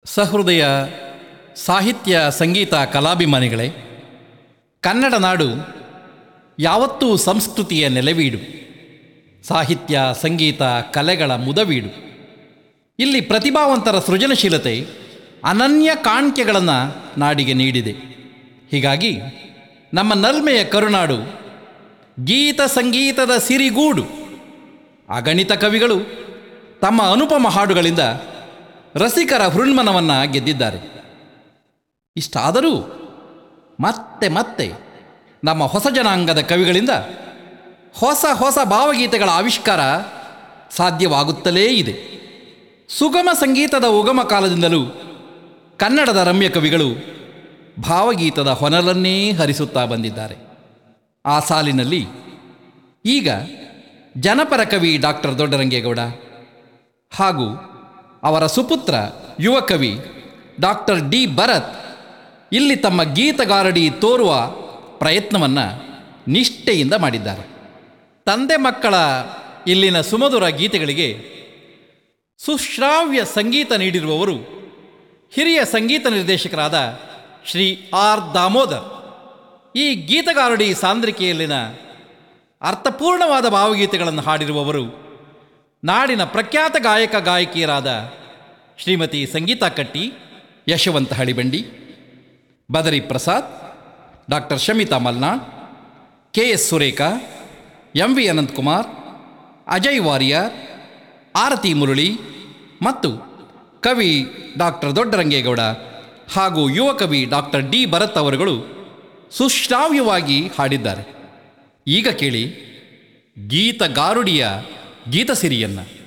ಸಹೃದಯ ಸಾಹಿತ್ಯ ಸಂಗೀತ ಕಲಾಭಿಮಾನಿಗಳೇ ಕನ್ನಡ ನಾಡು ಯಾವತ್ತೂ ಸಂಸ್ಕೃತಿಯ ನೆಲೆವೀಡು ಸಾಹಿತ್ಯ ಸಂಗೀತ ಕಲೆಗಳ ಮುದವೀಡು ಇಲ್ಲಿ ಪ್ರತಿಭಾವಂತರ ಸೃಜನಶೀಲತೆ ಅನನ್ಯ ಕಾಣಿಕೆಗಳನ್ನು ನಾಡಿಗೆ ನೀಡಿದೆ ಹೀಗಾಗಿ ನಮ್ಮ ನಲ್ಮೆಯ ಕರುನಾಡು ಗೀತ ಸಂಗೀತದ ಸಿರಿಗೂಡು ಅಗಣಿತ ಕವಿಗಳು ತಮ್ಮ ಅನುಪಮ ಹಾಡುಗಳಿಂದ ರಸಿಕರ ಹೃನ್ಮನವನ್ನು ಗೆದ್ದಿದ್ದಾರೆ ಇಷ್ಟಾದರೂ ಮತ್ತೆ ಮತ್ತೆ ನಮ್ಮ ಹೊಸ ಜನಾಂಗದ ಕವಿಗಳಿಂದ ಹೊಸ ಹೊಸ ಭಾವಗೀತೆಗಳ ಆವಿಷ್ಕಾರ ಸಾಧ್ಯವಾಗುತ್ತಲೇ ಇದೆ ಸುಗಮ ಸಂಗೀತದ ಉಗಮ ಕಾಲದಿಂದಲೂ ಕನ್ನಡದ ರಮ್ಯ ಕವಿಗಳು ಭಾವಗೀತದ ಹೊನಲನ್ನೇ ಹರಿಸುತ್ತಾ ಬಂದಿದ್ದಾರೆ ಆ ಸಾಲಿನಲ್ಲಿ ಈಗ ಜನಪರ ಕವಿ ಡಾಕ್ಟರ್ ದೊಡ್ಡರಂಗೇಗೌಡ ಹಾಗೂ ಅವರ ಸುಪುತ್ರ ಯುವ ಕವಿ ಡಾಕ್ಟರ್ ಡಿ ಭರತ್ ಇಲ್ಲಿ ತಮ್ಮ ಗೀತಗಾರಡಿ ತೋರುವ ಪ್ರಯತ್ನವನ್ನು ನಿಷ್ಠೆಯಿಂದ ಮಾಡಿದ್ದಾರೆ ತಂದೆ ಮಕ್ಕಳ ಇಲ್ಲಿನ ಸುಮಧುರ ಗೀತೆಗಳಿಗೆ ಸುಶ್ರಾವ್ಯ ಸಂಗೀತ ನೀಡಿರುವವರು ಹಿರಿಯ ಸಂಗೀತ ನಿರ್ದೇಶಕರಾದ ಶ್ರೀ ಆರ್ ದಾಮೋದರ್ ಈ ಗೀತಗಾರಡಿ ಸಾಂದ್ರಿಕೆಯಲ್ಲಿನ ಅರ್ಥಪೂರ್ಣವಾದ ಭಾವಗೀತೆಗಳನ್ನು ಹಾಡಿರುವವರು ನಾಡಿನ ಪ್ರಖ್ಯಾತ ಗಾಯಕ ಗಾಯಕಿಯರಾದ Shrimati Sangeetha Katti Yashwant Halibandi Badri Prasad doctor Shamitha Malnad K S Surekha M V Ananthakumar Ajay Warrier Aarti Murali ಮತ್ತು ಕವಿ ಡಾಕ್ಟರ್ ದೊಡ್ಡರಂಗೇಗೌಡ ಹಾಗೂ ಯುವ ಕವಿ ಡಾಕ್ಟರ್ ಡಿ ಭರತ್ ಅವರುಗಳು ಸುಶ್ರಾವ್ಯವಾಗಿ ಹಾಡಿದ್ದಾರೆ ಈಗ ಕೇಳಿ ಗೀತಗಾರುಡಿಯ ಗೀತಸಿರಿಯನ್ನು